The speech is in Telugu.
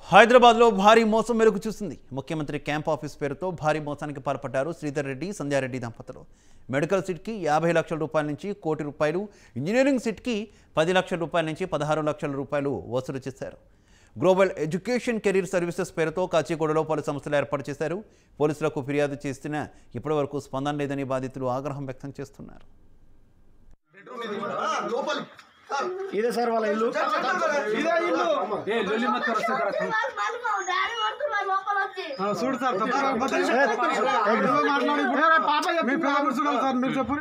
హైదరాబాద్లో భారీ మోసం మెరుగు చూస్తుంది ముఖ్యమంత్రి క్యాంప్ ఆఫీస్ పేరుతో భారీ మోసానికి పాల్పడ్డారు శ్రీధర్ రెడ్డి సంధ్యారెడ్డి దంపతులు మెడికల్ సీట్కి యాభై లక్షల రూపాయల నుంచి కోటి రూపాయలు ఇంజనీరింగ్ సీట్కి పది లక్షల రూపాయల నుంచి పదహారు లక్షల రూపాయలు వసూలు చేశారు గ్లోబల్ ఎడ్యుకేషన్ కెరీర్ సర్వీసెస్ పేరుతో కాచిగూడలో పలు సంస్థలు ఏర్పాటు చేశారు పోలీసులకు ఫిర్యాదు చేసినా ఇప్పటివరకు స్పందన లేదని బాధితులు ఆగ్రహం వ్యక్తం చేస్తున్నారు ఇదే సార్ వాళ్ళ ఇల్లు చూడు సార్ మాట్లాడి పాప మీ పేరు చూడాలి సార్ మీరు చెప్పు